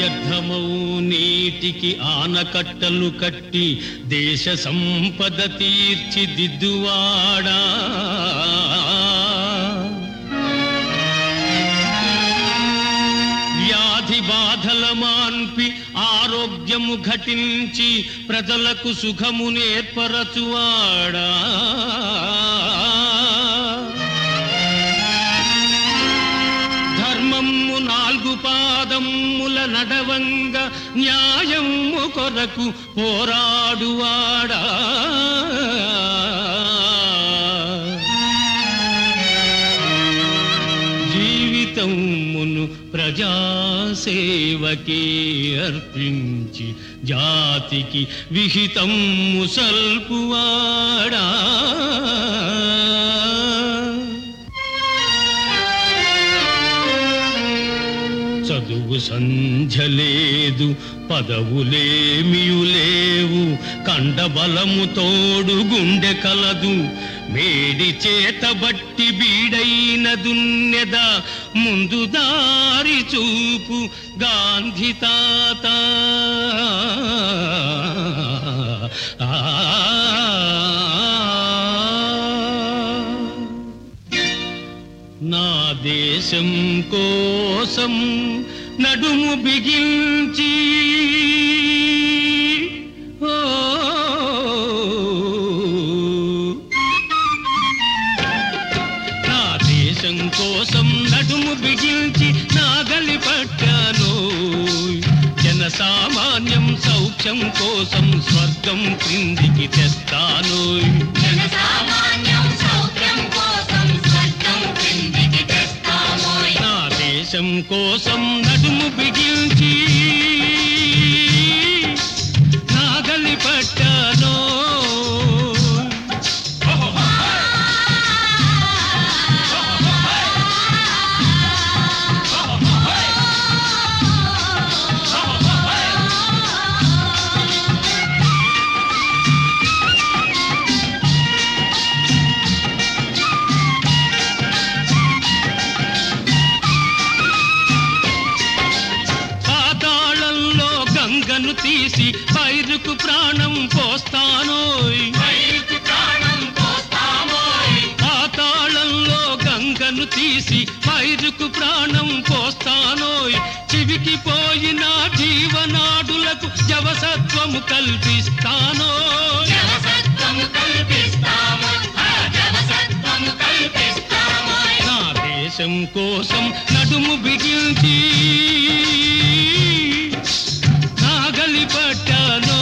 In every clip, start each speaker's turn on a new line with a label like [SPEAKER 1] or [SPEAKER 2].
[SPEAKER 1] వ్యర్థమౌ నీటికి ఆనకట్టలు కట్టి దేశ సంపద తీర్చిదిద్దువాడా వ్యాధి బాధల మాన్పి ఆరోగ్యము ఘటించి ప్రజలకు సుఖము నేర్పరచువాడా ధర్మము నాలుగు పాదముల నడవంగ న్యాయము కొరకు పోరాడువాడా జీవితమును ప్రజాసేవకే అర్పించి జాతికి విహితము సల్పువాడా చదువు సంధ్య లేదు పదవులేమియు లేవు కండబలము తోడు గుండె కలదు మేడి చేతబట్టి బీడైన దున్నెద ముందు దారి చూపు గాంధీ తాత ఆ నా దేశం కోసం నడుము బిగించి ఓ నా దేశం కోసం నడుము బిగించి నాగలి పట్టాను జన సామాన్యం సౌఖ్యం కోసం స్వర్గం క్రిందికి తెస్తాను
[SPEAKER 2] జనసామాన్యం సౌఖ్యం కోసం స్వర్గం క్రిందికి తెస్తామోయ్.
[SPEAKER 1] నా దేశం కోసం నడుము బిగించి నాగలి పట్టాను పాతాళంలో గంగను తీసి పైరుకు ప్రాణం పోస్తానోయ్
[SPEAKER 2] పైకి ప్రాణం పోస్తామోయ్.
[SPEAKER 1] పాతాళంలో గంగను తీసి పైరుకు ప్రాణం పోస్తానోయ్ చివికి పోయిన జీవనాడులకు జవసత్వము కల్పిస్తానోయ్
[SPEAKER 2] జవసత్వము కల్పిస్తామోయ్. ఆ జవసత్వము కల్పిస్తామోయ్.
[SPEAKER 1] నా దేశం కోసం నడుము బిగించి నాగలి పట్టానో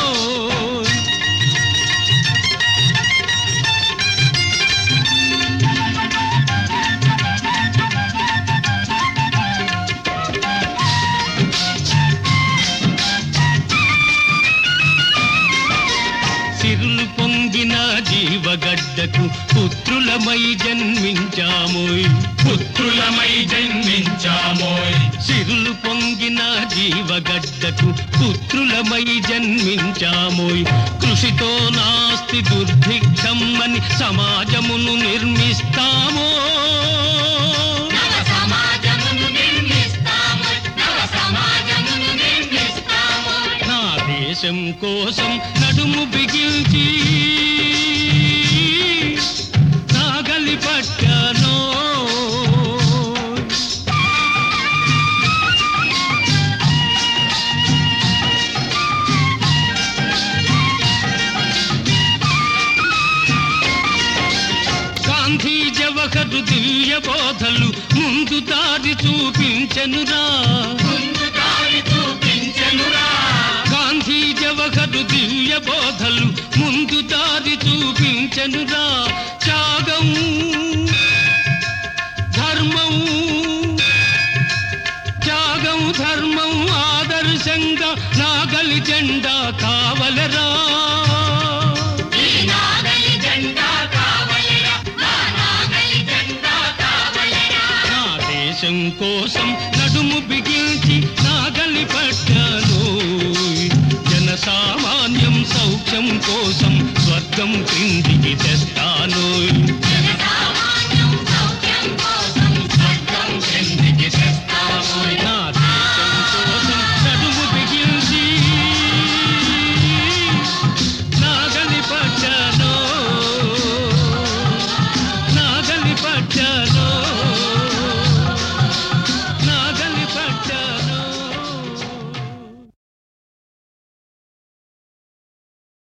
[SPEAKER 1] సిరులు పొంగిన జీవగడ్డకు పుత్రులమై జన్మించామోయ్
[SPEAKER 3] పుత్రులమై జన్మించామోయ్
[SPEAKER 1] సిరులు పొంగిన జీవగడ్డకు పుత్రులమై జన్మించామోయ్ కృషితో నాస్తి దుర్భిక్షం అని సమాజమును నిర్మిస్తామో
[SPEAKER 2] నవ సమాజమును నిర్మిస్తామోయ్. నవ సమాజమును నిర్మిస్తామోయ్.
[SPEAKER 1] నా దేశం కోసం నడుము బిగించి నాగలి పట్టానో గాంధీ జవహరు దివ్య బోధలు ముందు దారి చూపించనురా
[SPEAKER 2] ముందు దారి చూపించెనురా.
[SPEAKER 1] గాంధీ జవహరు దివ్య బోధలు ముందు దారి చూపించనురా త్యాగం ధర్మం త్యాగం ధర్మం ఆదర్శంగా నాగలి జెండా కావలరా
[SPEAKER 2] ఈ నాగలి జెండా కావలిరా. ఆ నాగలి జెండా కావలిరా.
[SPEAKER 1] నా దేశం కోసం నడుము బిగించి నాగలి పట్టాను జన సామాన్యం సౌఖ్యం కోసం స్వర్గం క్రిందికి తెస్తాను